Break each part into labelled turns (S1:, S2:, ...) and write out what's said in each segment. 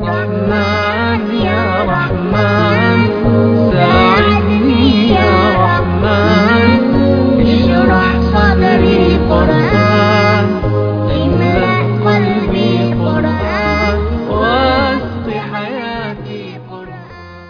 S1: رحمن يا رحمن ساعدني يا رحمن اشرح صدري قرآن املأ قلبي قرآن واسق حياتي قرآن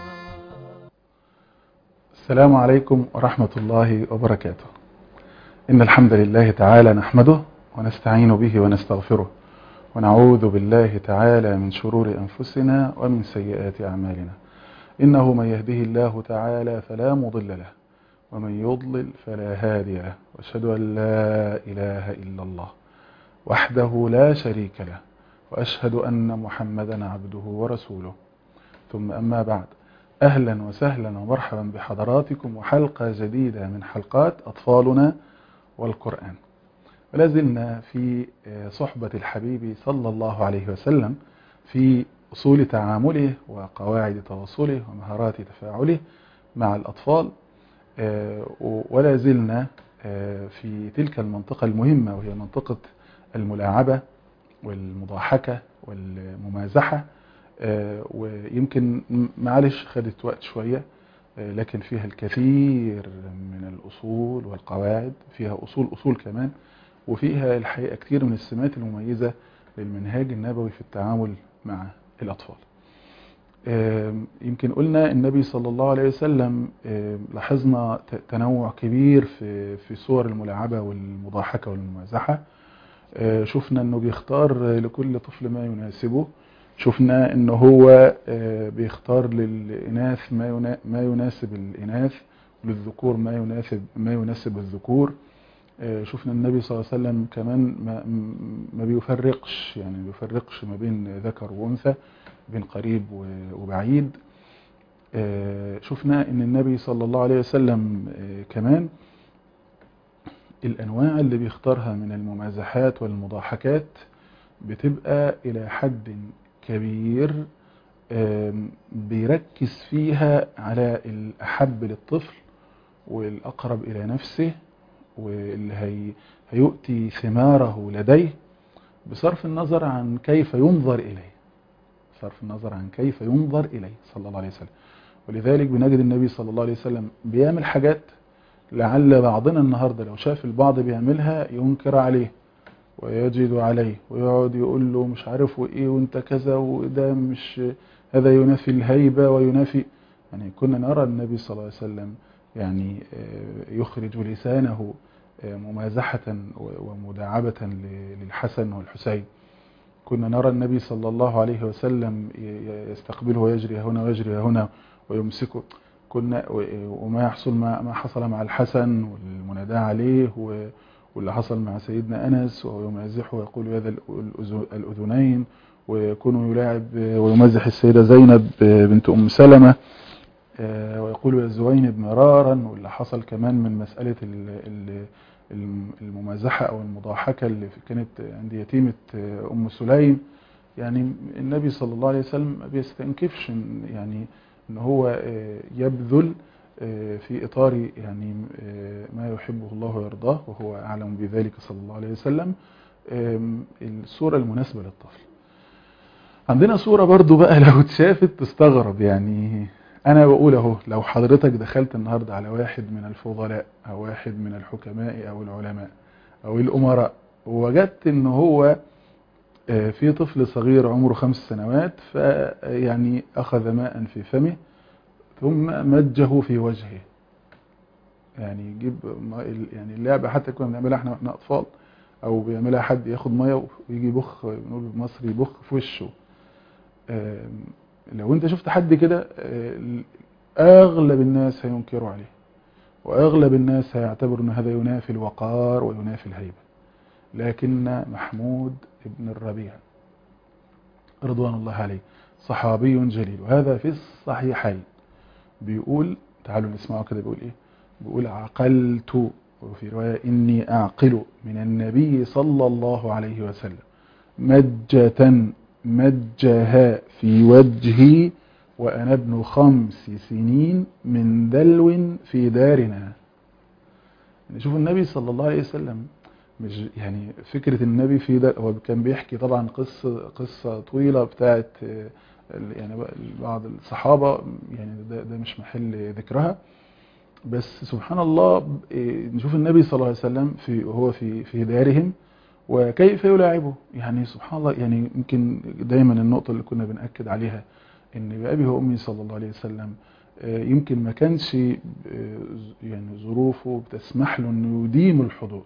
S2: السلام عليكم ورحمة الله وبركاته إن الحمد لله تعالى نحمده ونستعين به ونستغفره ونعوذ بالله تعالى من شرور أنفسنا ومن سيئات أعمالنا إنه من يهده الله تعالى فلا مضل له ومن يضلل فلا هادي له وأشهد أن لا إله إلا الله وحده لا شريك له وأشهد أن محمدا عبده ورسوله ثم أما بعد أهلا وسهلا ومرحبا بحضراتكم وحلقة جديدة من حلقات أطفالنا والقرآن ولا زلنا في صحبة الحبيب صلى الله عليه وسلم في أصول تعامله وقواعد تواصله ومهارات تفاعله مع الأطفال ولا زلنا في تلك المنطقة المهمة وهي منطقة الملاعبة والمضاحكة والممازحة ويمكن معلش خدت وقت شوية لكن فيها الكثير من الأصول والقواعد فيها أصول أصول كمان وفيها الحقيقة كثير من السمات المميزة للمنهاج النبوي في التعامل مع الأطفال يمكن قلنا النبي صلى الله عليه وسلم لاحظنا تنوع كبير في في صور الملاعبة والمضاحكة والممازحة شفنا انه بيختار لكل طفل ما يناسبه شفنا ان هو بيختار للإناث ما ما يناسب الإناث وللذكور ما يناسب ما يناسب الذكور شفنا النبي صلى الله عليه وسلم كمان ما, ما بيفرقش يعني ما بيفرقش ما بين ذكر وانثى بين قريب وبعيد شفنا ان النبي صلى الله عليه وسلم كمان الانواع اللي بيختارها من الممازحات والمضاحكات بتبقى الى حد كبير بيركز فيها على الأحب للطفل والأقرب إلى نفسه واللي هي هيؤتي ثماره لديه بصرف النظر عن كيف ينظر إليه بصرف النظر عن كيف ينظر إليه صلى الله عليه وسلم ولذلك بنجد النبي صلى الله عليه وسلم بيعمل حاجات لعل بعضنا النهاردة لو شاف البعض بيعملها ينكر عليه ويجد عليه ويقعد يقول له مش عارف وايه وانت كذا وده مش هذا ينافي الهيبة وينافي يعني كنا نرى النبي صلى الله عليه وسلم يعني يخرج لسانه ممازحة ومداعبة للحسن والحسين كنا نرى النبي صلى الله عليه وسلم يستقبله ويجري هنا ويجري هنا ويمسكه كنا وما يحصل ما حصل مع الحسن والمناداة عليه واللي حصل مع سيدنا أنس وهو يمازحه ويقول يا ذا الأذنين ويكون يلاعب ويمازح السيدة زينب بنت أم سلمة ويقول يا الزوين مرارا واللي حصل كمان من مسألة الممازحة أو المضاحكة اللي كانت عند يتيمة أم سليم يعني النبي صلى الله عليه وسلم ما بيستنكفش يعني ان هو يبذل في إطار يعني ما يحبه الله ويرضاه وهو أعلم بذلك صلى الله عليه وسلم الصورة المناسبة للطفل عندنا صورة برضو بقى لو اتشافت تستغرب يعني أنا بقول أهو لو حضرتك دخلت النهاردة على واحد من الفضلاء أو واحد من الحكماء أو العلماء أو الأمراء ووجدت إن هو في طفل صغير عمره خمس سنوات فيعني أخذ ماء في فمه ثم مجه في وجهه يعني يجيب يعني اللعبة حتى كنا بنعملها احنا واحنا اطفال او بيعملها حد ياخد ميه ويجي يبخ بنقول بالمصري يبخ في وشه لو انت شفت حد كده اغلب الناس هينكروا عليه واغلب الناس هيعتبروا ان هذا ينافي الوقار وينافي الهيبة لكن محمود ابن الربيع رضوان الله عليه صحابي جليل وهذا في الصحيحين بيقول تعالوا نسمعه كده بيقول ايه بيقول عقلت وفي رواية إني أعقل من النبي صلى الله عليه وسلم مجة مجها في وجهي وأنا ابن خمس سنين من دلو في دارنا نشوف النبي صلى الله عليه وسلم مش يعني فكرة النبي في ده هو كان بيحكي طبعا قصة قصة طويلة بتاعت يعني بعض الصحابة يعني ده, ده مش محل ذكرها بس سبحان الله نشوف النبي صلى الله عليه وسلم في وهو في في دارهم وكيف يلاعبه يعني سبحان الله يعني يمكن دايما النقطة اللي كنا بنأكد عليها ان بأبي وأمي صلى الله عليه وسلم يمكن ما كانش يعني ظروفه بتسمح له انه يديم الحضور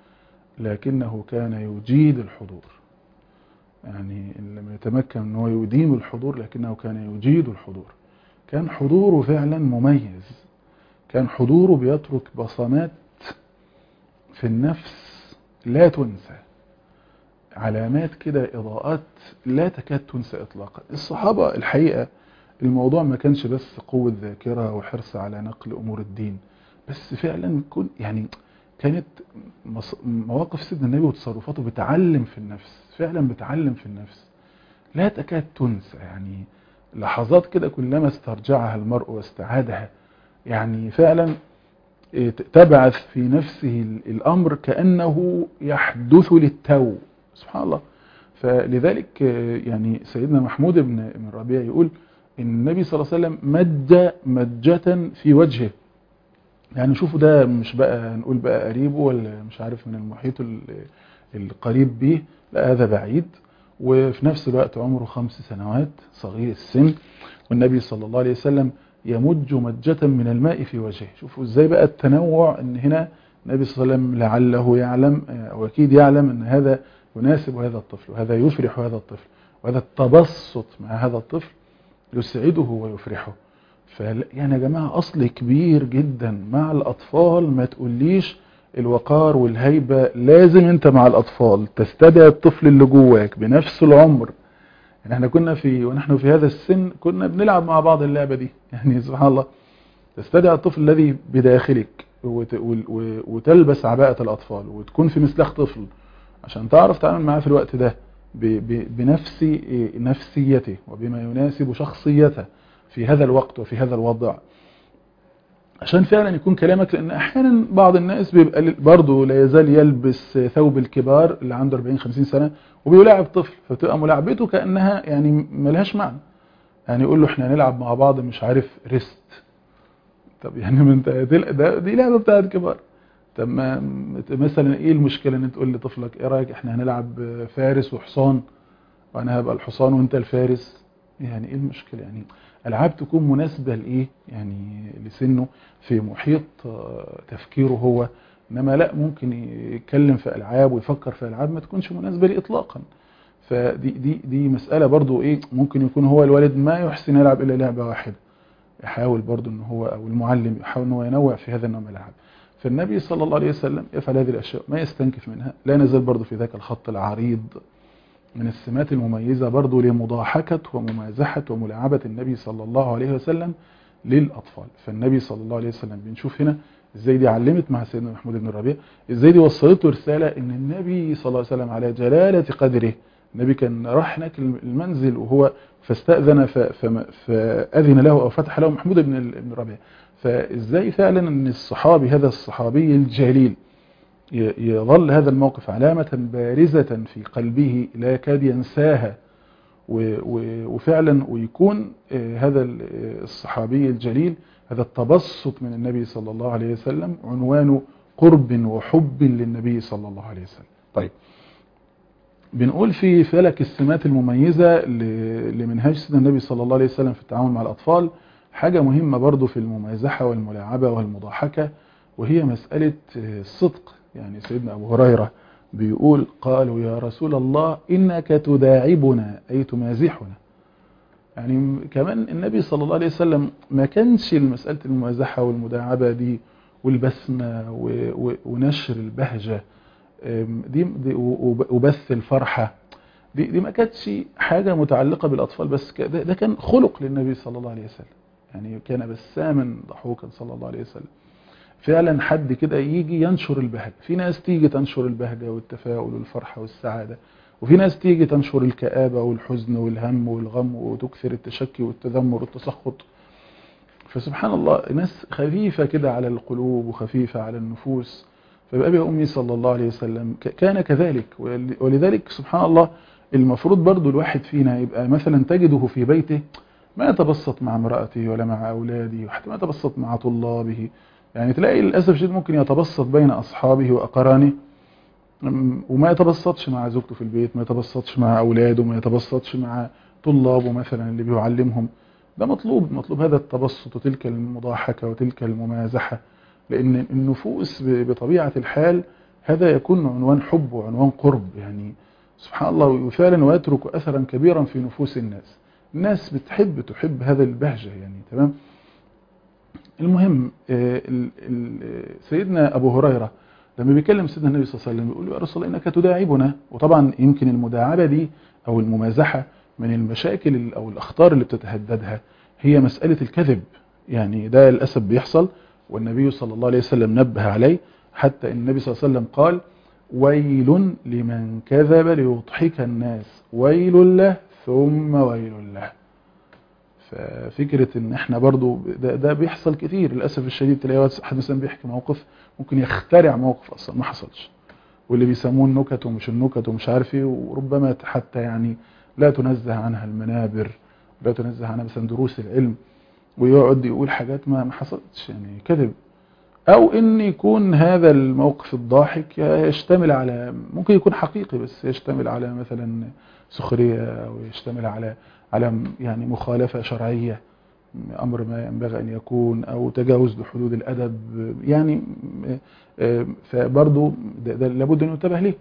S2: لكنه كان يجيد الحضور يعني لما يتمكن ان هو يديم الحضور لكنه كان يجيد الحضور كان حضوره فعلا مميز كان حضوره بيترك بصمات في النفس لا تنسى علامات كده إضاءات لا تكاد تنسى إطلاقا الصحابة الحقيقة الموضوع ما كانش بس قوة ذاكرة وحرص على نقل أمور الدين بس فعلا كن يعني كانت مواقف سيدنا النبي وتصرفاته بتعلم في النفس فعلا بتعلم في النفس لا تكاد تنسى يعني لحظات كده كلما استرجعها المرء واستعادها يعني فعلا تبعث في نفسه الأمر كأنه يحدث للتو سبحان الله فلذلك يعني سيدنا محمود بن ربيع يقول إن النبي صلى الله عليه وسلم مد مجة في وجهه يعني شوفوا ده مش بقى نقول بقى قريبه ولا مش عارف من المحيط القريب به لا هذا بعيد وفي نفس الوقت عمره خمس سنوات صغير السن والنبي صلى الله عليه وسلم يمج مجة من الماء في وجهه شوفوا ازاي بقى التنوع ان هنا النبي صلى الله عليه وسلم لعله يعلم او اكيد يعلم ان هذا يناسب هذا الطفل وهذا يفرح هذا الطفل وهذا التبسط مع هذا الطفل يسعده ويفرحه يعني يا جماعة أصل كبير جدا مع الأطفال ما تقوليش الوقار والهيبة لازم انت مع الأطفال تستدعي الطفل اللي جواك بنفس العمر يعني احنا كنا في ونحن في هذا السن كنا بنلعب مع بعض اللعبة دي يعني سبحان الله تستدعي الطفل الذي بداخلك وتلبس عباءة الأطفال وتكون في مسلخ طفل عشان تعرف تعمل معاه في الوقت ده بنفس نفسيته وبما يناسب شخصيته في هذا الوقت وفي هذا الوضع عشان فعلا يكون كلامك لان احيانا بعض الناس بيبقى برضه لا يزال يلبس ثوب الكبار اللي عنده 40 50 سنه وبيلاعب طفل فتبقى ملاعبته كانها يعني ملهاش معنى يعني يقول له احنا هنلعب مع بعض مش عارف ريست طب يعني ما انت ده دي لعبه بتاعت كبار طب ما مثلا ايه المشكله ان تقول لطفلك ايه رايك احنا هنلعب فارس وحصان وانا هبقى الحصان وانت الفارس يعني ايه المشكله يعني العاب تكون مناسبه لايه يعني لسنه في محيط تفكيره هو انما لا ممكن يتكلم في العاب ويفكر في العاب ما تكونش مناسبه ليه اطلاقا فدي دي دي مساله برضو ايه ممكن يكون هو الوالد ما يحسن يلعب الا لعبه واحده يحاول برضو ان هو او المعلم يحاول ان هو ينوع في هذا النوع من الالعاب فالنبي صلى الله عليه وسلم يفعل هذه الاشياء ما يستنكف منها لا نزال برضو في ذاك الخط العريض من السمات المميزة برضو لمضاحكة وممازحة وملاعبة النبي صلى الله عليه وسلم للأطفال فالنبي صلى الله عليه وسلم بنشوف هنا ازاي دي علمت مع سيدنا محمود بن الربيع ازاي دي وصلت له رسالة ان النبي صلى الله عليه وسلم على جلالة قدره النبي كان راح هناك المنزل وهو فاستأذن فأذن له أو فتح له محمود بن الربيع فازاي فعلا ان الصحابي هذا الصحابي الجليل يظل هذا الموقف علامة بارزة في قلبه لا يكاد ينساها وفعلا ويكون هذا الصحابي الجليل هذا التبسط من النبي صلى الله عليه وسلم عنوان قرب وحب للنبي صلى الله عليه وسلم طيب بنقول في فلك السمات المميزة لمنهاج سيدنا النبي صلى الله عليه وسلم في التعامل مع الأطفال حاجة مهمة برضو في الممازحة والملاعبة والمضاحكة وهي مسألة الصدق يعني سيدنا أبو هريرة بيقول قالوا يا رسول الله إنك تداعبنا أي تمازحنا يعني كمان النبي صلى الله عليه وسلم ما كانش مسألة الممازحة والمداعبة دي والبسمة ونشر البهجة دي, دي وبث الفرحة دي, دي ما كانتش حاجة متعلقة بالأطفال بس ده, ده كان خلق للنبي صلى الله عليه وسلم يعني كان بساما ضحوكا صلى الله عليه وسلم فعلا حد كده يجي ينشر البهجة في ناس تيجي تنشر البهجة والتفاؤل والفرحة والسعادة وفي ناس تيجي تنشر الكآبة والحزن والهم والغم وتكثر التشكي والتذمر والتسخط فسبحان الله ناس خفيفة كده على القلوب وخفيفة على النفوس فبأبي أمي صلى الله عليه وسلم كان كذلك ولذلك سبحان الله المفروض برضو الواحد فينا يبقى مثلا تجده في بيته ما يتبسط مع امرأته ولا مع أولاده وحتى ما يتبسط مع طلابه يعني تلاقي للأسف الشديد ممكن يتبسط بين أصحابه وأقرانه وما يتبسطش مع زوجته في البيت ما يتبسطش مع أولاده ما يتبسطش مع طلابه مثلا اللي بيعلمهم ده مطلوب مطلوب هذا التبسط وتلك المضاحكة وتلك الممازحة لأن النفوس بطبيعة الحال هذا يكون عنوان حب وعنوان قرب يعني سبحان الله فعلا ويترك أثرا كبيرا في نفوس الناس الناس بتحب تحب هذا البهجة يعني تمام المهم سيدنا أبو هريرة لما بيكلم سيدنا النبي صلى الله عليه وسلم بيقول له يا رسول الله إنك تداعبنا وطبعا يمكن المداعبة دي أو الممازحة من المشاكل أو الأخطار اللي بتتهددها هي مسألة الكذب يعني ده للأسف بيحصل والنبي صلى الله عليه وسلم نبه عليه حتى إن النبي صلى الله عليه وسلم قال ويل لمن كذب ليضحك الناس ويل له ثم ويل له ففكرة ان احنا برضو ده, ده بيحصل كتير للأسف الشديد تلاقي حد مثلا بيحكي موقف ممكن يخترع موقف اصلا ما حصلش واللي بيسموه النكت ومش النكت ومش عارف ايه وربما حتى يعني لا تنزه عنها المنابر لا تنزه عنها مثلا دروس العلم ويقعد يقول حاجات ما حصلتش يعني كذب او ان يكون هذا الموقف الضاحك يشتمل على ممكن يكون حقيقي بس يشتمل على مثلا سخرية او يشتمل على على يعني مخالفة شرعية امر ما ينبغي ان يكون او تجاوز لحدود الادب يعني فبرضه ده, ده لابد ان ينتبه ليه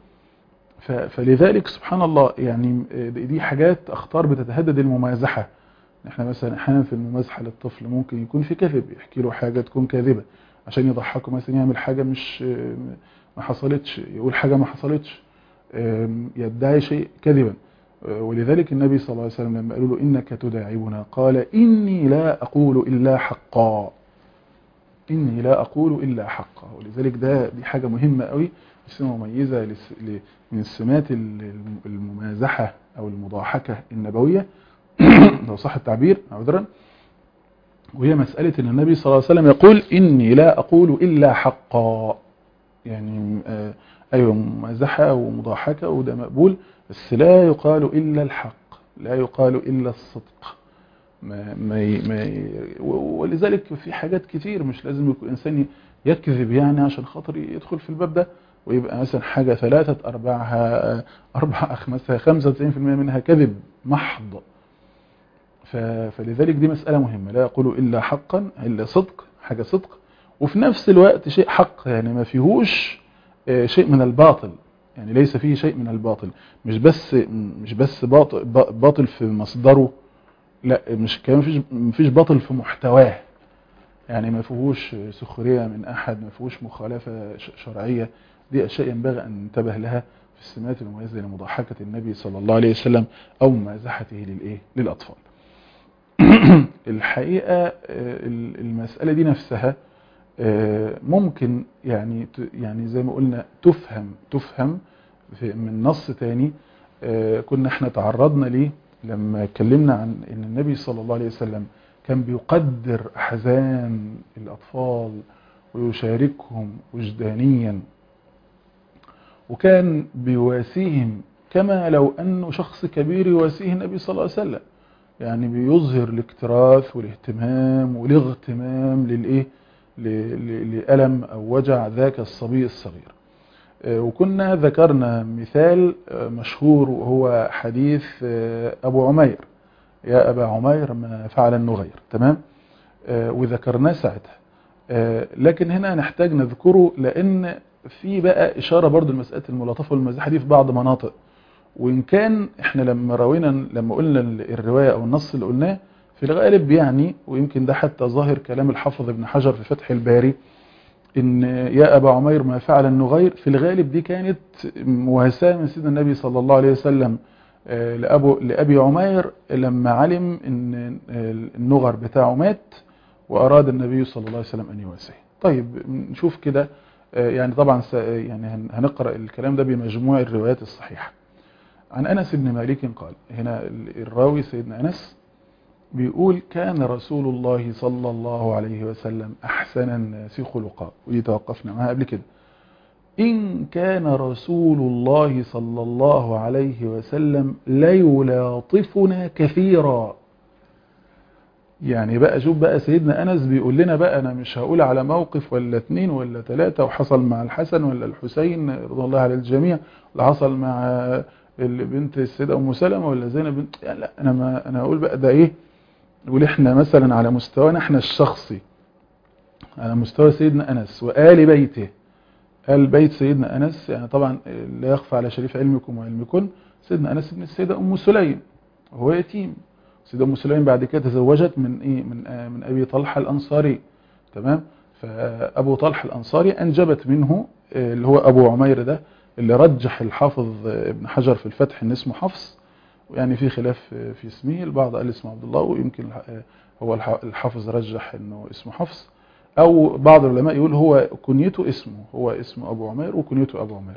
S2: فلذلك سبحان الله يعني دي حاجات اخطار بتتهدد الممازحة احنا مثلا احيانا في الممازحة للطفل ممكن يكون في كذب يحكي له حاجة تكون كاذبة عشان يضحكه مثلا يعمل حاجة مش ما حصلتش يقول حاجة ما حصلتش يدعي شيء كذبا ولذلك النبي صلى الله عليه وسلم لما قالوا له إنك تداعبنا قال إني لا أقول إلا حقا إني لا أقول إلا حقا ولذلك ده دي حاجة مهمة قوي سمة مميزة من سمات الممازحة أو المضاحكة النبوية لو صح التعبير عذرا وهي مسألة أن النبي صلى الله عليه وسلم يقول إني لا أقول إلا حقا يعني آه أيوة ممازحة ومضاحكة وده مقبول بس لا يقال إلا الحق لا يقال إلا الصدق ما ما ما ولذلك في حاجات كتير مش لازم يكون إنسان يكذب يعني عشان خاطر يدخل في الباب ده ويبقى مثلا حاجة ثلاثة أرباعها أربعة خمسة خمسة وتسعين في المية منها كذب محض فلذلك دي مسألة مهمة لا يقول إلا حقا إلا صدق حاجة صدق وفي نفس الوقت شيء حق يعني ما فيهوش شيء من الباطل يعني ليس فيه شيء من الباطل مش بس مش بس باطل, باطل في مصدره لا مش كمان مفيش باطل في محتواه يعني ما فيهوش سخرية من أحد ما فيهوش مخالفة شرعية دي أشياء ينبغي أن ننتبه لها في السمات المميزة لمضاحكة النبي صلى الله عليه وسلم أو ممازحته للإيه للأطفال الحقيقة المسألة دي نفسها ممكن يعني يعني زي ما قلنا تفهم تفهم من نص تاني كنا احنا تعرضنا ليه لما اتكلمنا عن ان النبي صلى الله عليه وسلم كان بيقدر احزان الاطفال ويشاركهم وجدانيا وكان بيواسيهم كما لو انه شخص كبير يواسيه النبي صلى الله عليه وسلم يعني بيظهر الاكتراث والاهتمام والاغتمام للايه لألم أو وجع ذاك الصبي الصغير وكنا ذكرنا مثال مشهور وهو حديث أبو عمير يا أبا عمير ما فعل النغير تمام وذكرناه ساعتها لكن هنا نحتاج نذكره لأن في بقى إشارة برضو لمسألة الملاطفة والمزاحة دي في بعض مناطق وإن كان إحنا لما روينا لما قلنا الرواية أو النص اللي قلناه في الغالب يعني ويمكن ده حتى ظاهر كلام الحافظ ابن حجر في فتح الباري ان يا ابا عمير ما فعل النغير في الغالب دي كانت مواساة من سيدنا النبي صلى الله عليه وسلم لأبو لأبي عمير لما علم ان النغر بتاعه مات وأراد النبي صلى الله عليه وسلم أن يواسيه طيب نشوف كده يعني طبعا يعني هنقرأ الكلام ده بمجموع الروايات الصحيحة عن أنس بن مالك قال هنا الراوي سيدنا أنس بيقول كان رسول الله صلى الله عليه وسلم أحسن الناس خلقا ودي توقفنا معها قبل كده إن كان رسول الله صلى الله عليه وسلم ليلاطفنا كثيرا يعني بقى شوف بقى سيدنا أنس بيقول لنا بقى أنا مش هقول على موقف ولا اتنين ولا تلاتة وحصل مع الحسن ولا الحسين رضي الله على الجميع اللي حصل مع بنت السيدة أم سلمة ولا زينب بنت يعني لا أنا ما أنا هقول بقى ده إيه نقول إحنا مثلا على مستوانا إحنا الشخصي على مستوى سيدنا أنس وآل بيته آل بيت سيدنا أنس يعني طبعا لا يخفى على شريف علمكم وعلمكم سيدنا أنس بن السيدة أم سليم وهو يتيم سيدة أم سليم بعد كده تزوجت من إيه من آه من أبي طلحة الأنصاري تمام فأبو طلحة الأنصاري أنجبت منه اللي هو أبو عمير ده اللي رجح الحافظ ابن حجر في الفتح ان اسمه حفص يعني في خلاف في اسمه البعض قال اسمه عبد الله ويمكن هو الحافظ رجح انه اسمه حفص او بعض العلماء يقول هو كنيته اسمه هو اسمه ابو عمير وكنيته ابو عمير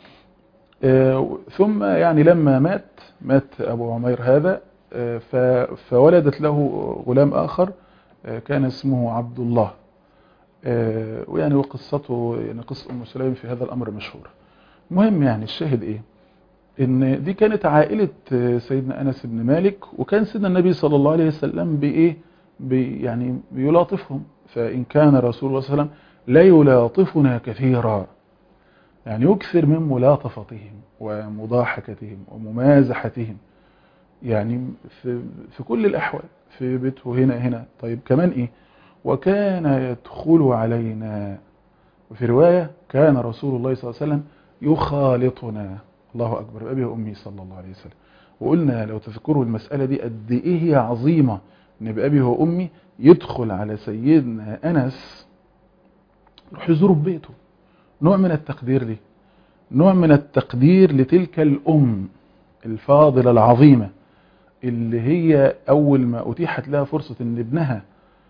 S2: ثم يعني لما مات مات ابو عمير هذا فولدت له غلام اخر كان اسمه عبد الله ويعني وقصته يعني قصة ام سليم في هذا الامر مشهوره مهم يعني الشاهد ايه ان دي كانت عائلة سيدنا انس بن مالك وكان سيدنا النبي صلى الله عليه وسلم بايه بي يعني بيلاطفهم فان كان رسول الله صلى الله عليه وسلم لا يلاطفنا كثيرا يعني يكثر من ملاطفتهم ومضاحكتهم وممازحتهم يعني في, في كل الاحوال في بيته هنا هنا طيب كمان ايه وكان يدخل علينا وفي رواية كان رسول الله صلى الله عليه وسلم يخالطنا الله أكبر بأبي وأمي صلى الله عليه وسلم وقلنا لو تذكروا المسألة دي قد إيه هي عظيمة إن بأبي وأمي يدخل على سيدنا أنس يروح يزوره ببيته نوع من التقدير ليه نوع من التقدير لتلك الأم الفاضلة العظيمة اللي هي أول ما أتيحت لها فرصة إن ابنها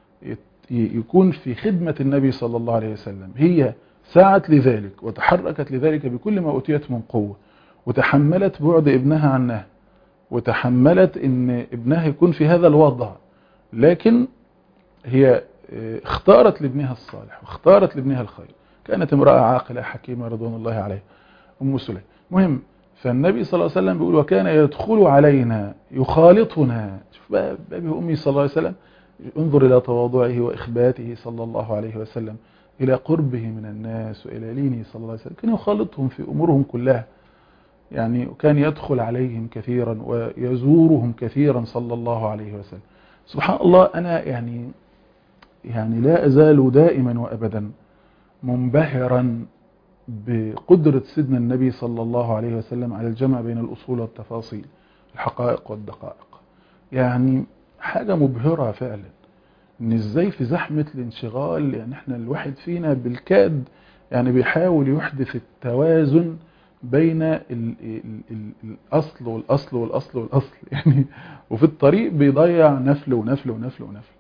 S2: يكون في خدمة النبي صلى الله عليه وسلم هي سعت لذلك وتحركت لذلك بكل ما أتيت من قوة وتحملت بعد ابنها عنها وتحملت ان ابنها يكون في هذا الوضع لكن هي اختارت لابنها الصالح واختارت لابنها الخير كانت امرأة عاقلة حكيمة رضوان الله عليها أم سليم مهم فالنبي صلى الله عليه وسلم بيقول وكان يدخل علينا يخالطنا شوف بقى بأبي وأمي صلى الله عليه وسلم انظر إلى تواضعه وإخباته صلى الله عليه وسلم إلى قربه من الناس وإلى لينه صلى الله عليه وسلم كان يخالطهم في أمورهم كلها يعني كان يدخل عليهم كثيرا ويزورهم كثيرا صلى الله عليه وسلم سبحان الله أنا يعني يعني لا أزال دائما وأبدا منبهرا بقدرة سيدنا النبي صلى الله عليه وسلم على الجمع بين الأصول والتفاصيل الحقائق والدقائق يعني حاجة مبهرة فعلا ان ازاي في زحمة الانشغال يعني احنا الواحد فينا بالكاد يعني بيحاول يحدث التوازن بين ال ال ال الاصل والاصل والاصل والاصل يعني وفي الطريق بيضيع نفل ونفل ونفل ونفل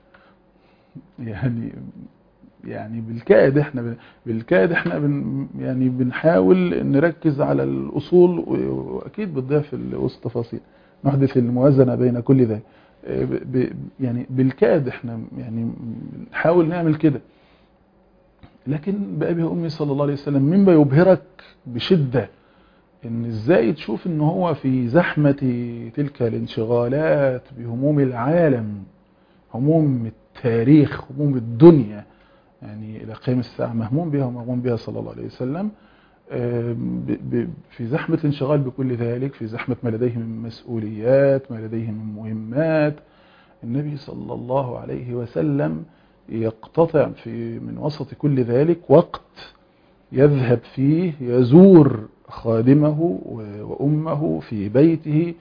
S2: يعني يعني بالكاد احنا بالكاد احنا بن يعني بنحاول نركز على الاصول واكيد بتضيع في وسط تفاصيل نحدث الموازنه بين كل ذلك يعني بالكاد احنا يعني نحاول نعمل كده لكن بأبي وأمي صلى الله عليه وسلم مما يبهرك بشدة ان ازاي تشوف ان هو في زحمة تلك الانشغالات بهموم العالم هموم التاريخ هموم الدنيا يعني الى قيام الساعة مهموم بها ومهموم بها صلى الله عليه وسلم في زحمة الانشغال بكل ذلك في زحمة ما لديه من مسؤوليات ما لديه من مهمات النبي صلى الله عليه وسلم يقتطع في من وسط كل ذلك وقت يذهب فيه يزور خادمه وأمه في بيته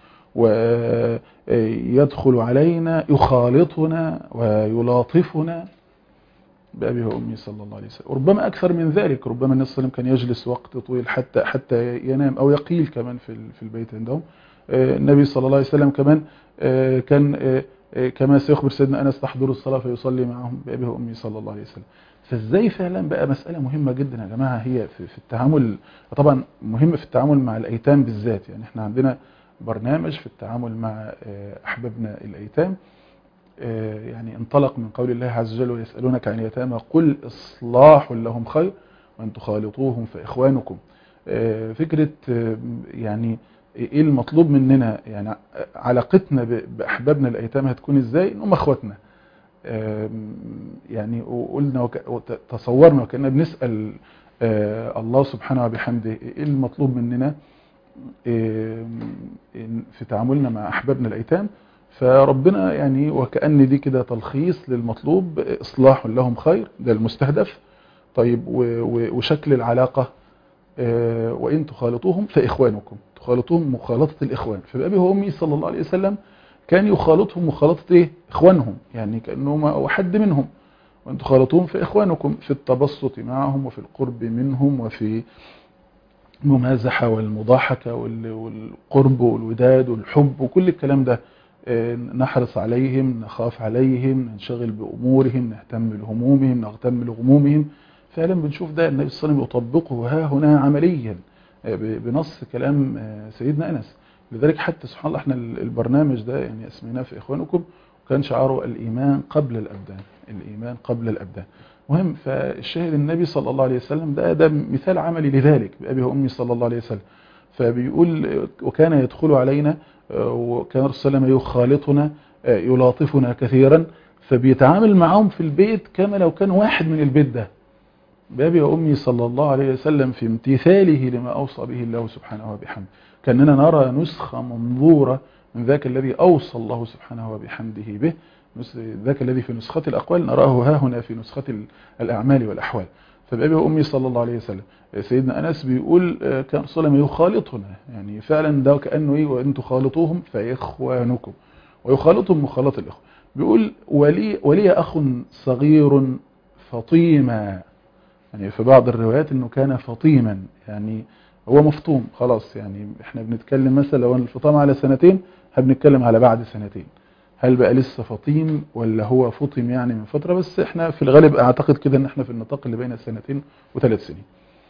S2: ويدخل علينا يخالطنا ويلاطفنا بأبي وأمي صلى الله عليه وسلم وربما أكثر من ذلك ربما النبي صلى الله عليه وسلم كان يجلس وقت طويل حتى حتى ينام أو يقيل كمان في في البيت عندهم النبي صلى الله عليه وسلم كمان كان كما سيخبر سيدنا أنس تحضر الصلاة فيصلي معهم بأبي وأمي صلى الله عليه وسلم فازاي فعلا بقى مسألة مهمة جدا يا جماعة هي في, في التعامل طبعا مهمة في التعامل مع الأيتام بالذات يعني احنا عندنا برنامج في التعامل مع أحبابنا الأيتام يعني انطلق من قول الله عز وجل ويسألونك عن اليتامى قل إصلاح لهم خير وأن تخالطوهم فإخوانكم فكرة يعني إيه المطلوب مننا يعني علاقتنا بأحبابنا الأيتام هتكون إزاي إنهم أخواتنا يعني وقلنا وتصورنا وكأننا بنسأل الله سبحانه وبحمده إيه المطلوب مننا في تعاملنا مع أحبابنا الأيتام فربنا يعني وكأن دي كده تلخيص للمطلوب إصلاح لهم خير ده المستهدف طيب وشكل العلاقة وإن تخالطوهم فإخوانكم تخالطوهم مخالطة الإخوان فبأبي وأمي صلى الله عليه وسلم كان يخالطهم مخالطة إيه؟ إخوانهم يعني كأنهم أو حد منهم وأن تخالطوهم فإخوانكم في التبسط معهم وفي القرب منهم وفي الممازحة والمضاحكة والقرب والوداد والحب وكل الكلام ده نحرص عليهم نخاف عليهم ننشغل بأمورهم نهتم لهمومهم نهتم لغمومهم فعلا بنشوف ده النبي صلى الله عليه وسلم يطبقه ها هنا عمليا بنص كلام سيدنا أنس لذلك حتى سبحان الله احنا البرنامج ده يعني اسميناه في إخوانكم وكان شعاره الإيمان قبل الأبدان الإيمان قبل الأبدان مهم فالشاهد النبي صلى الله عليه وسلم ده ده مثال عملي لذلك بأبي وأمي صلى الله عليه وسلم فبيقول وكان يدخل علينا وكان رسول الله يخالطنا يلاطفنا كثيرا فبيتعامل معهم في البيت كما لو كان واحد من البيت ده بأبي وأمي صلى الله عليه وسلم في امتثاله لما أوصى به الله سبحانه وبحمده كأننا نرى نسخة منظورة من ذاك الذي أوصى الله سبحانه وبحمده به ذاك الذي في نسخة الأقوال نراه ها هنا في نسخة الأعمال والأحوال فبأبي وأمي صلى الله عليه وسلم سيدنا أنس بيقول كان صلى الله يخالطنا يعني فعلا ده كأنه إيه وإن تخالطوهم فإخوانكم ويخالطهم مخالط الإخوة بيقول ولي, ولي أخ صغير فطيما يعني في بعض الروايات أنه كان فطيما يعني هو مفطوم خلاص يعني احنا بنتكلم مثلا لو الفطام على سنتين هبنتكلم على بعد سنتين هل بقى لسه فطيم ولا هو فطم يعني من فترة بس احنا في الغالب اعتقد كده ان احنا في النطاق اللي بين السنتين وثلاث سنين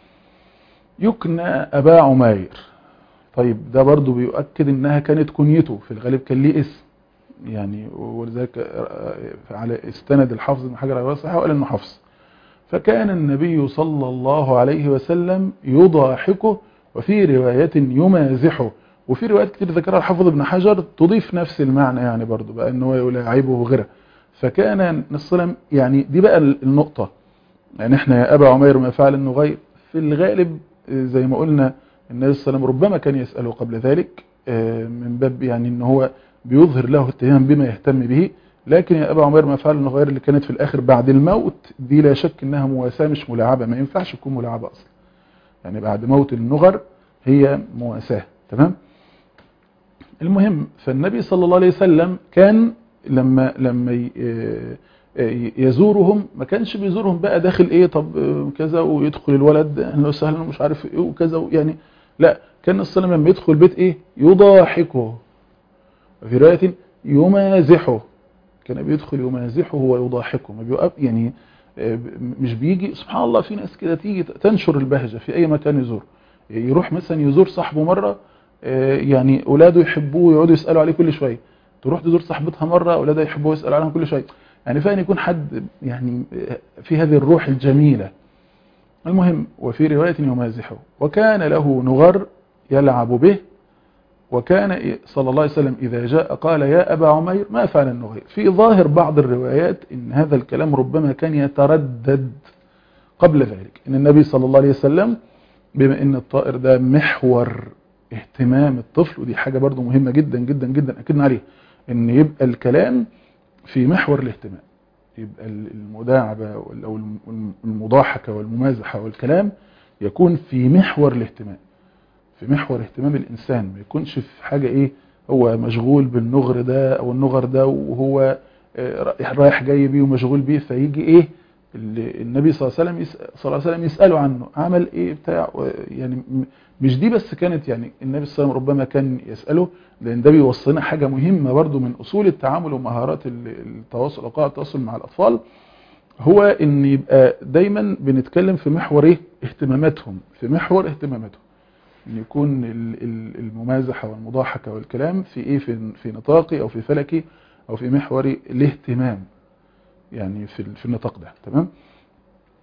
S2: يكنى ابا عمير طيب ده برضو بيؤكد انها كانت كنيته في الغالب كان ليه اسم يعني ولذلك على استند الحافظ بن حجر على صحيح وقال انه حفظ فكان النبي صلى الله عليه وسلم يضاحكه وفي رواية يمازحه وفي روايات كتير ذكرها الحافظ ابن حجر تضيف نفس المعنى يعني برضو بقى ان هو يلاعبه وغيره فكان السلام يعني دي بقى النقطة يعني احنا يا ابا عمير ما فعل النغير في الغالب زي ما قلنا النبي صلى الله عليه وسلم ربما كان يسأله قبل ذلك من باب يعني ان هو بيظهر له اهتمام بما يهتم به لكن يا ابا عمير ما فعل النغير اللي كانت في الاخر بعد الموت دي لا شك انها مواساة مش ملاعبة ما ينفعش تكون ملاعبة اصلا يعني بعد موت النغر هي مواساة تمام المهم فالنبي صلى الله عليه وسلم كان لما لما يزورهم ما كانش بيزورهم بقى داخل ايه طب كذا ويدخل الولد اهلا وسهلا مش عارف ايه وكذا يعني لا كان الصلاه لما يدخل البيت ايه يضاحكه في روايه يمازحه كان بيدخل يمازحه ويضاحكه ما بيوقف يعني مش بيجي سبحان الله في ناس كده تيجي تنشر البهجه في اي مكان يزور يروح مثلا يزور صاحبه مره يعني اولاده يحبوه ويقعدوا يسالوا عليه كل شويه تروح تزور صاحبتها مره اولادها يحبوه ويسالوا عليها كل شويه يعني فان يكون حد يعني في هذه الروح الجميله المهم وفي روايه يمازحه وكان له نغر يلعب به وكان صلى الله عليه وسلم إذا جاء قال يا أبا عمير ما فعل النغير في ظاهر بعض الروايات إن هذا الكلام ربما كان يتردد قبل ذلك إن النبي صلى الله عليه وسلم بما إن الطائر ده محور اهتمام الطفل ودي حاجة برضو مهمة جدا جدا جدا أكدنا عليها إن يبقى الكلام في محور الاهتمام يبقى المداعبة أو المضاحكة والممازحة والكلام يكون في محور الاهتمام في محور اهتمام الإنسان ما يكونش في حاجة إيه هو مشغول بالنغر ده أو النغر ده وهو رايح جاي بيه ومشغول بيه فيجي إيه النبي صلى الله عليه وسلم صلى الله عليه وسلم يسأله عنه عمل إيه بتاع يعني مش دي بس كانت يعني النبي صلى الله عليه وسلم ربما كان يسأله لأن ده بيوصلنا حاجة مهمة برضو من أصول التعامل ومهارات التواصل أو التواصل مع الأطفال هو ان يبقى دايما بنتكلم في محور ايه اهتماماتهم في محور اهتماماتهم ان يكون الممازحة والمضاحكة والكلام في ايه في, في نطاقي او في فلكي او في محور الاهتمام يعني في, في النطاق ده تمام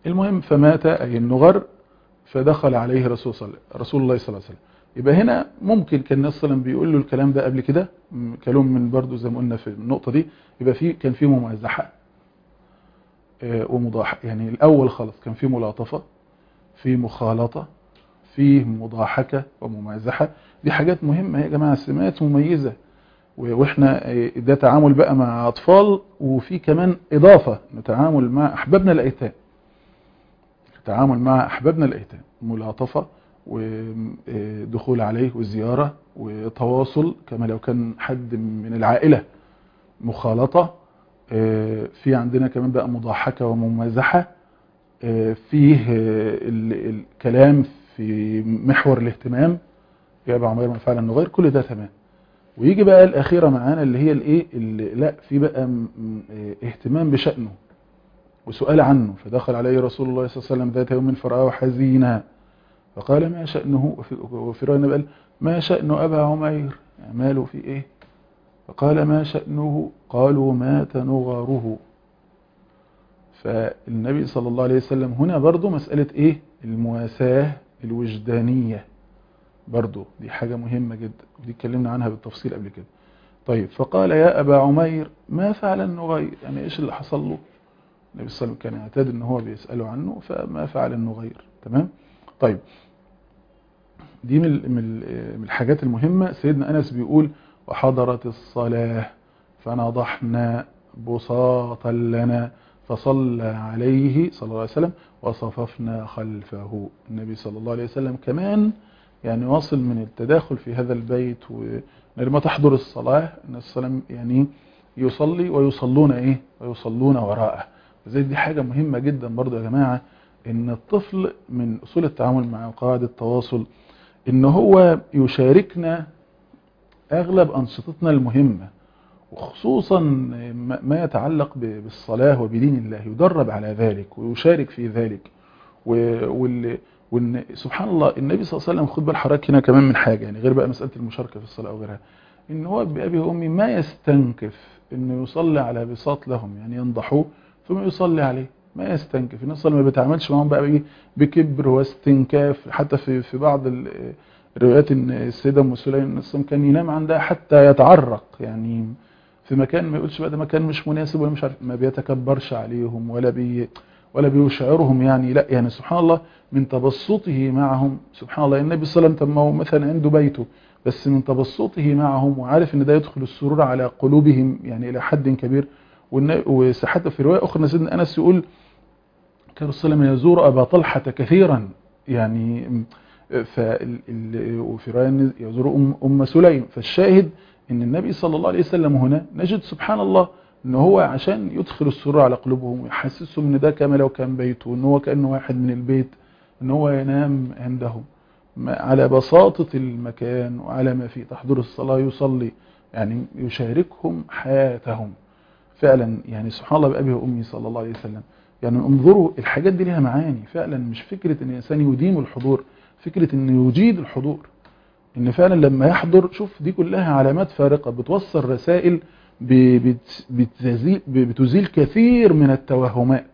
S2: المهم فمات أي النغر فدخل عليه رسول, صلى رسول الله صلى الله عليه وسلم يبقى هنا ممكن كان الناس صلى الله عليه وسلم بيقول له الكلام ده قبل كده م- كلام من برضو زي ما قلنا في النقطة دي يبقى في كان في ممازحة آه، ومضاحة يعني الأول خالص كان في ملاطفة في مخالطة في مضاحكة وممازحة دي حاجات مهمة يا جماعة سمات مميزة و- واحنا آه، ده تعامل بقى مع أطفال وفي كمان إضافة نتعامل مع أحبابنا الأيتام التعامل مع أحبابنا الأيتام ملاطفة ودخول عليه وزيارة وتواصل كما لو كان حد من العائلة مخالطة آه، في عندنا كمان بقى مضاحكة وممازحة آه، فيه آه، ال- الكلام في محور الاهتمام يا ابو عمير من فعلا نغير كل ده تمام ويجي بقى الأخيرة معانا اللي هي الايه اللي لا في بقى م- م- آه، اهتمام بشأنه وسؤال عنه فدخل عليه رسول الله صلى الله عليه وسلم ذات يوم فرآه حزينا فقال ما شأنه وفي- وفي رواية النبي قال ما شأن أبا عمير يعني ماله في إيه فقال ما شأنه قالوا مات نغره فالنبي صلى الله عليه وسلم هنا برضو مسألة إيه المواساة الوجدانية برضو دي حاجة مهمة جدا ودي اتكلمنا عنها بالتفصيل قبل كده طيب فقال يا أبا عمير ما فعل النغير يعني إيش اللي حصل له النبي صلى الله عليه وسلم كان يعتاد ان هو بيسأله عنه فما فعل النغير تمام طيب دي من ال- من ال- من الحاجات المهمة سيدنا أنس بيقول وحضرت الصلاة فنضحنا بساطا لنا فصلى عليه صلى الله عليه وسلم وصففنا خلفه النبي صلى الله عليه وسلم كمان يعني واصل من التداخل في هذا البيت ولما تحضر الصلاة النبي صلى الله عليه وسلم يعني يصلي ويصلون ايه ويصلون وراءه زي دي حاجة مهمة جدا برضو يا جماعة ان الطفل من اصول التعامل مع قواعد التواصل ان هو يشاركنا اغلب انشطتنا المهمة وخصوصا ما ما يتعلق ب- بالصلاة وبدين الله يدرب على ذلك ويشارك في ذلك و- وال وان سبحان الله النبي صلى الله عليه وسلم خد بال حضرتك هنا كمان من حاجة يعني غير بقى مسألة المشاركة في الصلاة او غيرها ان هو بأبي وأمي ما يستنكف انه يصلي على بساط لهم يعني ينضحوه ثم يصلي عليه ما يستنكف النبي صلى الله عليه وسلم ما بيتعاملش معاهم بقى بإيه؟ بكبر واستنكاف حتى في في بعض ال- الروايات ان السيده ام سليم النبي صلى الله عليه وسلم كان ينام عندها حتى يتعرق يعني في مكان ما يقولش بقى ده مكان مش مناسب ولا مش عارف ما بيتكبرش عليهم ولا بي ولا بيشعرهم يعني لا يعني سبحان الله من تبسطه معهم سبحان الله النبي صلى الله عليه وسلم طب ما هو مثلا عنده بيته بس من تبسطه معهم وعارف ان ده يدخل السرور على قلوبهم يعني الى حد كبير والن- وحتى في روايه اخرى سيدنا انس يقول كان رسول الله يزور ابا طلحه كثيرا يعني فال- ال- وفي روايه إن يزور ام ام سليم فالشاهد ان النبي صلى الله عليه وسلم هنا نجد سبحان الله ان هو عشان يدخل السرور على قلوبهم ويحسسهم ان ده كما لو كان بيته ان هو كانه واحد من البيت ان هو ينام عندهم ما- على بساطة المكان وعلى ما فيه تحضر الصلاة يصلي يعني يشاركهم حياتهم فعلا يعني سبحان الله بأبي وأمي صلى الله عليه وسلم يعني انظروا الحاجات دي لها معاني فعلا مش فكرة ان الانسان يديم الحضور فكرة انه يجيد الحضور ان فعلا لما يحضر شوف دي كلها علامات فارقة بتوصل رسائل ب- بت- بتزيل, بتزيل كثير من التوهمات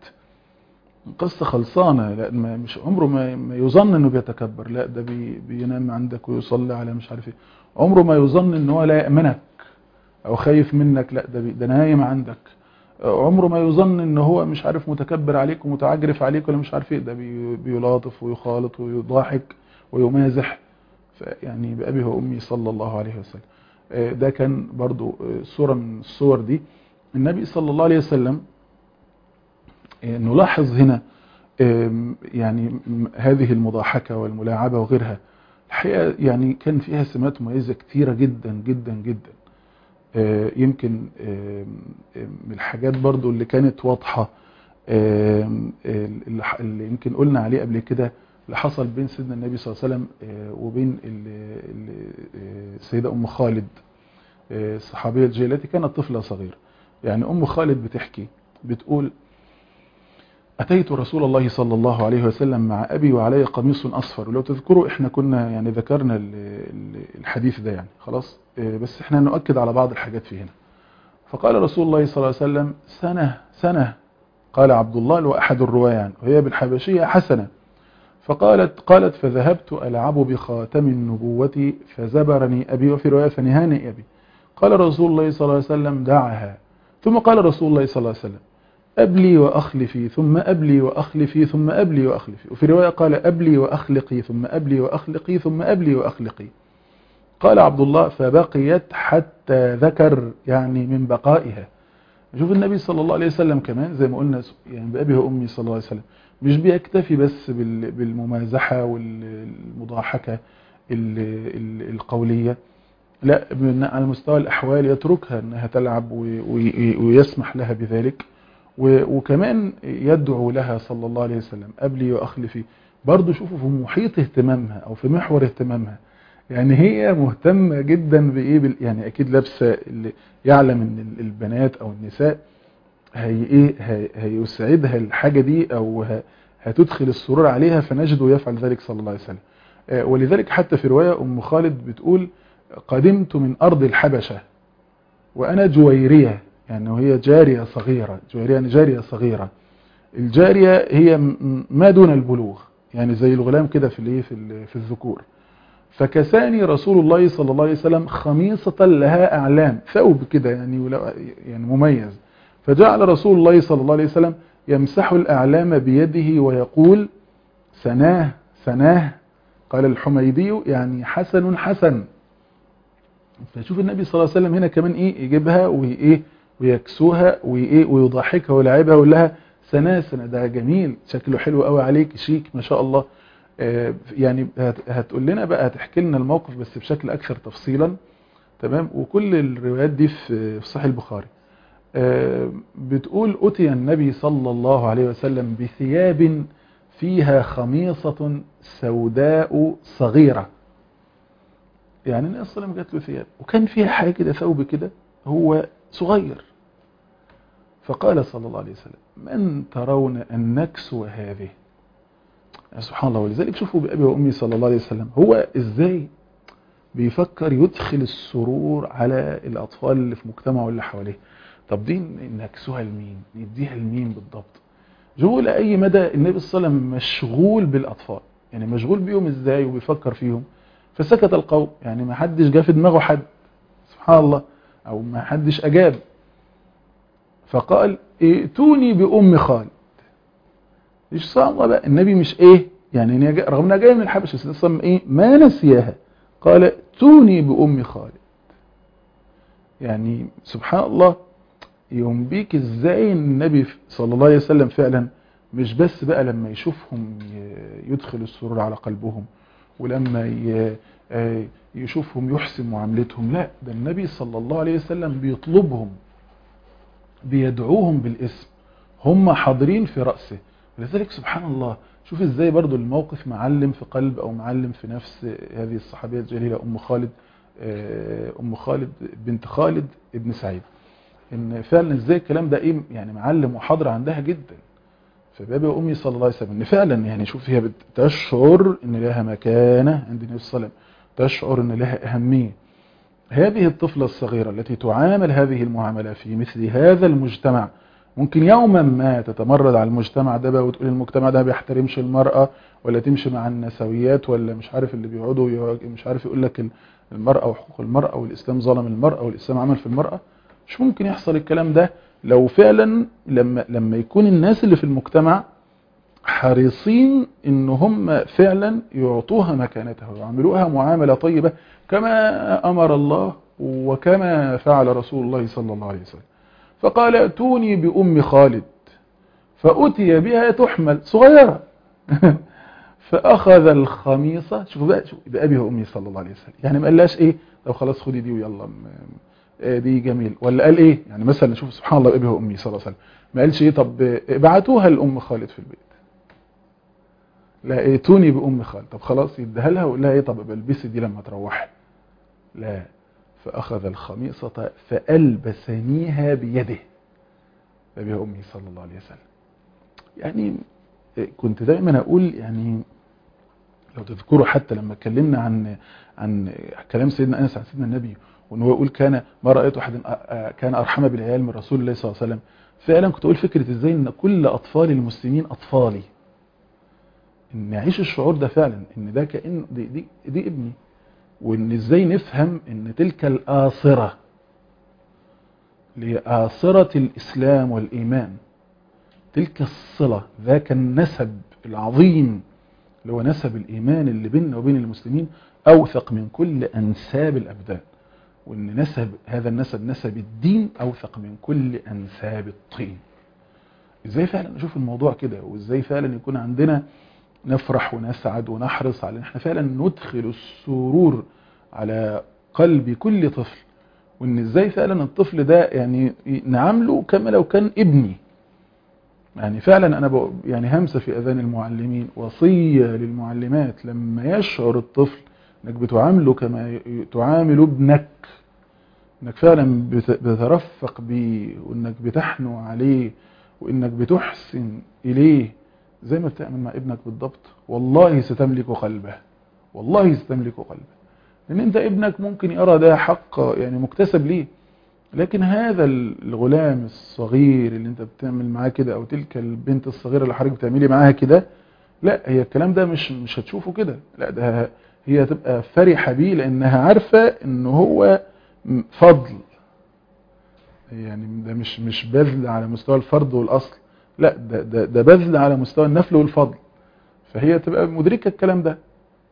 S2: قصة خلصانة لا ما مش عمره ما ما يظن انه بيتكبر لا ده بي بينام عندك ويصلي على مش عارف ايه عمره ما يظن ان هو لا يأمنك او خايف منك لا ده بي ده نايم عندك عمره ما يظن ان هو مش عارف متكبر عليك ومتعجرف عليك ولا مش عارف ايه ده بي بيلاطف ويخالط ويضاحك ويمازح يعني بأبي وأمي صلى الله عليه وسلم آه، ده كان برضو آه، صورة من الصور دي النبي صلى الله عليه وسلم آه، نلاحظ هنا آم، يعني م- هذه المضاحكة والملاعبة وغيرها الحقيقة يعني كان فيها سمات مميزة كتيرة جدا جدا جدا آه، يمكن آم، آم، من الحاجات برضو اللي كانت واضحة آم، اللي ح- اللي يمكن قلنا عليه قبل كده اللي حصل بين سيدنا النبي صلى الله عليه وسلم آه، وبين ال- ال- آه، السيدة أم خالد آه، الصحابية الجليلة التي كانت طفلة صغيرة يعني أم خالد بتحكي بتقول أتيت رسول الله صلى الله عليه وسلم مع أبي وعلي قميص أصفر ولو تذكروا إحنا كنا يعني ذكرنا ال- ال- الحديث ده يعني خلاص آه، بس إحنا نؤكد على بعض الحاجات فيه هنا فقال رسول الله صلى الله عليه وسلم سنة سنة قال عبد الله اللي هو أحد الرواية عنه وهي بالحبشية حسنة فقالت قالت فذهبت ألعب بخاتم النبوة فزبرني أبي وفي رواية فنهاني أبي قال رسول الله صلى الله عليه وسلم دعها ثم قال رسول الله صلى الله عليه وسلم أبلي وأخلفي ثم أبلي وأخلفي ثم أبلي وأخلفي وفي رواية قال أبلي وأخلقي ثم أبلي وأخلقي ثم أبلي وأخلقي قال عبد الله فبقيت حتى ذكر يعني من بقائها شوف النبي صلى الله عليه وسلم كمان زي ما قلنا يعني بأبي وأمي صلى الله عليه وسلم مش بيكتفي بس بال- بالممازحة والمضاحكة ال- ال- القولية لا من- على مستوى الأحوال يتركها أنها تلعب وي- وي- ويسمح لها بذلك و- وكمان يدعو لها صلى الله عليه وسلم أبلي وأخلفي برضو شوفوا في محيط اهتمامها أو في محور اهتمامها يعني هي مهتمة جدا بإيه بال- يعني أكيد لابسة اللي يعلم أن ال- البنات أو النساء هي إيه هي هيسعدها الحاجة دي أو ه- هتدخل السرور عليها فنجده يفعل ذلك صلى الله عليه وسلم آه، ولذلك حتى في رواية أم خالد بتقول قدمت من أرض الحبشة وأنا جويرية يعني وهي جارية صغيرة جويرية يعني جارية صغيرة الجارية هي م- ما دون البلوغ يعني زي الغلام كده في الايه في ال- في الذكور فكساني رسول الله صلى الله عليه وسلم خميصة لها أعلام ثوب كده يعني ولا- يعني مميز فجعل رسول الله صلى الله عليه وسلم يمسح الأعلام بيده ويقول سناه سناه قال الحميدي يعني حسن حسن فشوف النبي صلى الله عليه وسلم هنا كمان ايه يجيبها وايه ويكسوها وايه ويضحكها ويلعبها ويقول لها سناه سنة ده جميل شكله حلو قوي عليك شيك ما شاء الله آه، يعني هت- هتقول لنا بقى هتحكي لنا الموقف بس بشكل اكثر تفصيلا تمام وكل الروايات دي في في صحيح البخاري آه، بتقول أتي النبي صلى الله عليه وسلم بثياب فيها خميصة سوداء صغيرة يعني النبي صلى الله عليه وسلم جات له ثياب وكان فيها حاجة كده ثوب كده هو صغير فقال صلى الله عليه وسلم من ترون أن نكسو هذه يعني سبحان الله ولذلك شوفوا بأبي وأمي صلى الله عليه وسلم هو إزاي بيفكر يدخل السرور على الأطفال اللي في مجتمعه اللي حواليه طب دي نكسوها لمين نديها لمين بالضبط شوفوا لأي مدى النبي صلى الله عليه وسلم مشغول بالأطفال يعني مشغول بيهم إزاي وبيفكر فيهم فسكت القوم يعني ما حدش جا في دماغه حد سبحان الله أو ما حدش أجاب فقال ائتوني بأم خالد ايش سبحان الله بقى النبي مش ايه يعني إن هي جا- رغم انها جايه من الحبشه بس النبي ايه ما نسيها قال ائتوني بأم خالد يعني سبحان الله يوم بيك ازاي النبي صلى الله عليه وسلم فعلا مش بس بقى لما يشوفهم ي- يدخل السرور على قلبهم ولما ي- آه يشوفهم يحسن معاملتهم لا ده النبي صلى الله عليه وسلم بيطلبهم بيدعوهم بالاسم هم حاضرين في رأسه ولذلك سبحان الله شوف ازاي برضو الموقف معلم في قلب او معلم في نفس هذه الصحابية الجليلة ام خالد آه، ام خالد بنت خالد ابن سعيد ان فعلا ازاي الكلام ده ايه يعني معلم وحاضر عندها جدا فبابي وامي صلى الله عليه وسلم ان فعلا يعني شوف هي بتشعر ان لها مكانه عند النبي صلى الله عليه وسلم تشعر ان لها اهميه هذه الطفله الصغيره التي تعامل هذه المعامله في مثل هذا المجتمع ممكن يوما ما تتمرد على المجتمع ده بقى وتقول المجتمع ده ما بيحترمش المراه ولا تمشي مع النسويات ولا مش عارف اللي بيقعدوا يقعد- مش عارف يقول لك المراه وحقوق المراه والاسلام ظلم المراه والاسلام عمل في المراه مش ممكن يحصل الكلام ده لو فعلا لما لما يكون الناس اللي في المجتمع حريصين ان هم فعلا يعطوها مكانتها ويعملوها معاملة طيبة كما امر الله وكما فعل رسول الله صلى الله عليه وسلم فقال ائتوني بأم خالد فأتي بها تحمل صغيرة فأخذ الخميصة شوفوا بقى شوفوا بأبي وأمي صلى الله عليه وسلم يعني ما قالهاش إيه طب خلاص خدي دي ويلا م- آه دي جميل ولا قال إيه يعني مثلا شوف سبحان الله بأبي وأمي صلى الله عليه وسلم ما قالش إيه طب آه، ابعتوها لأم خالد في البيت لا ائتوني بأم خالد طب خلاص يديها لها ويقول لها إيه طب بلبسي دي لما تروحي لا فأخذ الخميصة فألبسنيها بيده أبي وأمي صلى الله عليه وسلم يعني كنت دايما أقول يعني لو تذكروا حتى لما اتكلمنا عن عن كلام سيدنا انس عن سيدنا النبي وان هو يقول كان ما رايت احد كان ارحم بالعيال من رسول الله صلى الله عليه وسلم فعلا كنت اقول فكره ازاي ان كل اطفال المسلمين اطفالي ان نعيش الشعور ده فعلا ان ده كان دي, دي, دي ابني وان ازاي نفهم ان تلك الاثره لآثرة الإسلام والإيمان تلك الصلة ذاك النسب العظيم اللي هو نسب الإيمان اللي بيننا وبين المسلمين أوثق من كل أنساب الأبدان وأن نسب هذا النسب نسب الدين أوثق من كل أنساب الطين إزاي فعلا نشوف الموضوع كده وإزاي فعلا يكون عندنا نفرح ونسعد ونحرص على ان احنا فعلا ندخل السرور على قلب كل طفل وان ازاي فعلا الطفل ده يعني نعامله كما لو كان ابني يعني فعلا انا بق... يعني همسه في اذان المعلمين وصيه للمعلمات لما يشعر الطفل انك بتعامله كما ي- تعامل ابنك انك فعلا بت... بترفق بيه وانك بتحنو عليه وانك بتحسن اليه زي ما بتعمل مع ابنك بالضبط والله ستملك قلبه والله ستملك قلبه لان انت ابنك ممكن يرى ده حق يعني مكتسب ليه لكن هذا الغلام الصغير اللي انت بتعمل معاه كده او تلك البنت الصغيره اللي حضرتك بتعملي معاها كده لا هي الكلام ده مش مش هتشوفه كده لا ده هي هتبقى فرحه بيه لانها عارفه ان هو م- فضل يعني ده مش مش بذل على مستوى الفرض والاصل لا ده ده, ده بذل على مستوى النفل والفضل فهي تبقى مدركه الكلام ده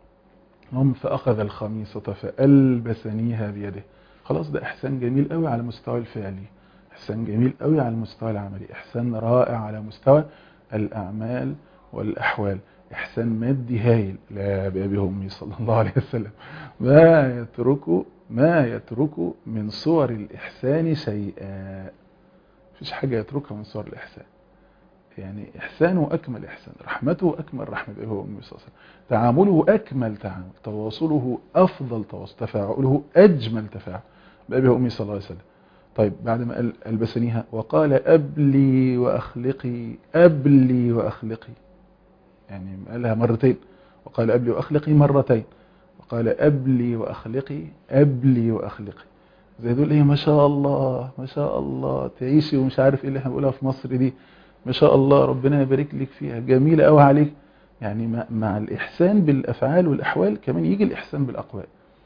S2: هم فاخذ الخميصه فالبسنيها بيده خلاص ده احسان جميل قوي على المستوى الفعلي احسان جميل قوي على المستوى العملي احسان رائع على مستوى الاعمال والاحوال احسان مادي هايل لا بابي امي صلى الله عليه وسلم ما يتركوا ما يتركوا من صور الاحسان شيئا مفيش حاجه يتركها من صور الاحسان يعني إحسانه أكمل إحسان رحمته أكمل رحمة أبيه وأمه صلى الله عليه وسلم تعامله أكمل تعامل تواصله أفضل تواصل تفاعله أجمل تفاعل بأبيه وأمه صلى الله عليه وسلم طيب بعد ما قال ألبسنيها وقال أبلي وأخلقي أبلي وأخلقي يعني قالها مرتين وقال أبلي وأخلقي مرتين وقال أبلي وأخلقي أبلي وأخلقي زي دول ايه ما شاء الله ما شاء الله تعيشي ومش عارف ايه اللي احنا بنقولها في مصر دي ما شاء الله ربنا يبارك لك فيها جميلة قوي عليك يعني مع, مع الإحسان بالأفعال والأحوال كمان يجي الإحسان بالأقوال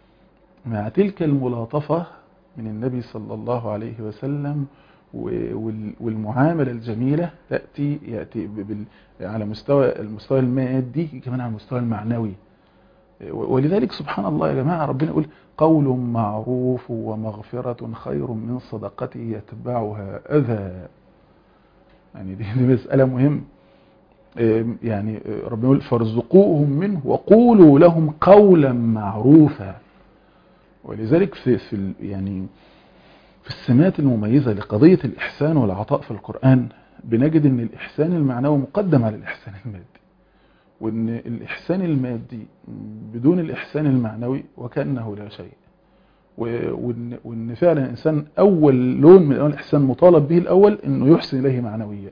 S2: مع تلك الملاطفة من النبي صلى الله عليه وسلم وال- والمعاملة الجميلة تأتي يأتي بال على مستوى المستوى المادي كمان على المستوى المعنوي ولذلك سبحان الله يا جماعة ربنا يقول قول معروف ومغفرة خير من صدقة يتبعها أذى يعني دي, دي مسألة مهمة إيه يعني ربنا يقول فارزقوهم منه وقولوا لهم قولا معروفا ولذلك في, في ال- يعني في السمات المميزة لقضية الإحسان والعطاء في القرآن بنجد أن الإحسان المعنوي مقدم على الإحسان المادي وأن الإحسان المادي بدون الإحسان المعنوي وكأنه لا شيء و- وإن, وإن فعلا الإنسان أول لون من ألوان الإحسان مطالب به الأول أنه يحسن إليه معنويا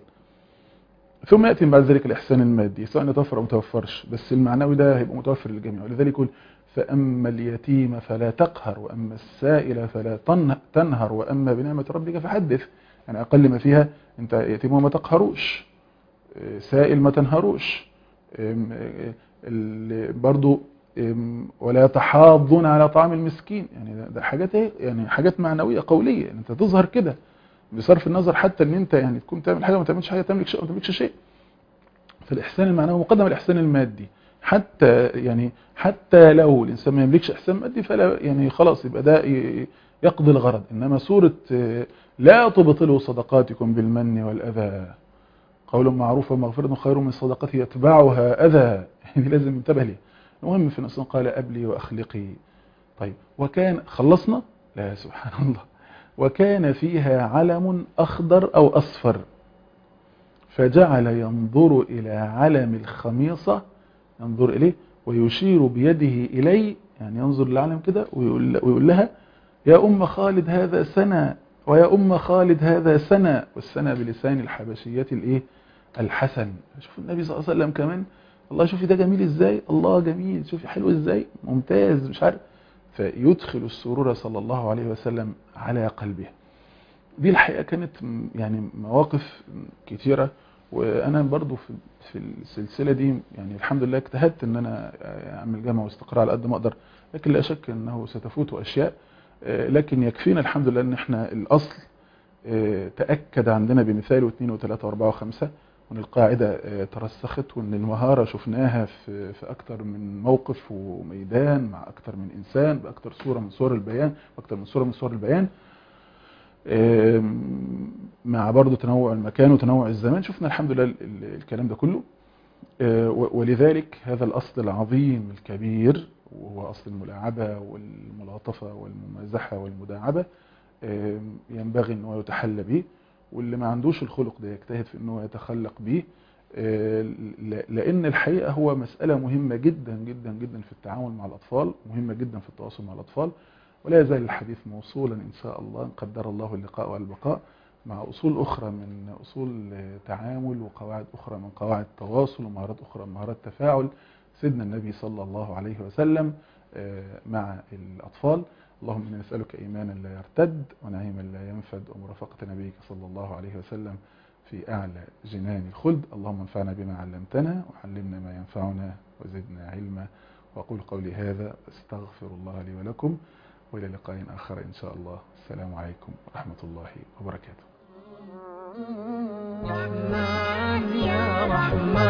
S2: ثم يأتي بعد ذلك الإحسان المادي سواء يتوفر أو متوفرش بس المعنوي ده هيبقى متوفر للجميع ولذلك يقول فأما اليتيم فلا تقهر وأما السائل فلا تن- تنهر وأما بنعمة ربك فحدث يعني أقل ما فيها أنت يتيم وما تقهروش آه، سائل ما تنهروش آم، آه، ال- برضو آم، ولا تحاضون على طعام المسكين يعني ده- ده حاجات ايه يعني حاجات معنوية قولية يعني انت تظهر كده بصرف النظر حتى ان انت يعني تكون تعمل حاجة وما تعملش حاجة تملك شيء وما تملكش شيء فالإحسان المعنوي مقدم على الإحسان المادي حتى يعني حتى لو الإنسان ما يملكش إحسان مادي فلا يعني خلاص يبقى ده ي- يقضي الغرض إنما سورة آه، لا تبطلوا صدقاتكم بالمن والأذى قول معروف ومغفرة خير من صدقة يتبعها أذى يعني لازم انتبه ليه المهم في النص قال أبلي وأخلقي طيب وكان خلصنا لا سبحان الله وكان فيها علم أخضر أو أصفر فجعل ينظر إلى علم الخميصة ينظر إليه ويشير بيده إلي يعني ينظر للعلم كده ويقول, ويقول لها يا أم خالد هذا سنة ويا أم خالد هذا سنة والسنة بلسان الحبشية الإيه الحسن شوف النبي صلى الله عليه وسلم كمان الله شوفي ده جميل ازاي الله جميل شوفي حلو ازاي ممتاز مش عارف فيدخل السرور صلى الله عليه وسلم على قلبه دي الحقيقة كانت م- يعني مواقف كتيرة وانا برضو في في السلسلة دي يعني الحمد لله اجتهدت ان انا اعمل جمع واستقراء على قد ما اقدر لكن لا شك انه ستفوت اشياء آه، لكن يكفينا الحمد لله ان احنا الاصل آه، تأكد عندنا بمثال واثنين وثلاثة واربعة وخمسة وان القاعدة آه، ترسخت وان المهارة شفناها في في اكتر من موقف وميدان مع اكتر من انسان باكتر صورة من صور البيان باكتر من صورة من صور البيان آم، مع برضو تنوع المكان وتنوع الزمان شفنا الحمد لله ال- ال- الكلام ده كله آه، و- ولذلك هذا الأصل العظيم الكبير وهو أصل الملاعبة والملاطفة والممازحة والمداعبة آم، ينبغي أنه يتحلى به واللي ما عندوش الخلق ده يجتهد في أنه يتخلق به آه، ل- لأن الحقيقة هو مسألة مهمة جدا جدا جدا في التعامل مع الأطفال مهمة جدا في التواصل مع الأطفال ولا يزال الحديث موصولا إن شاء الله إن قدر الله اللقاء والبقاء مع أصول أخرى من أصول تعامل وقواعد أخرى من قواعد التواصل ومهارات أخرى من مهارات التفاعل سيدنا النبي صلى الله عليه وسلم آه، مع الأطفال اللهم إنا نسألك إيمانا لا يرتد ونعيما لا ينفد ومرافقة نبيك صلى الله عليه وسلم في أعلى جنان الخلد اللهم انفعنا بما علمتنا وعلمنا ما ينفعنا وزدنا علما وأقول قولي هذا استغفر الله لي ولكم وإلى لقاء آخر إن شاء الله السلام عليكم ورحمة الله وبركاته
S1: رحمن يا رحمن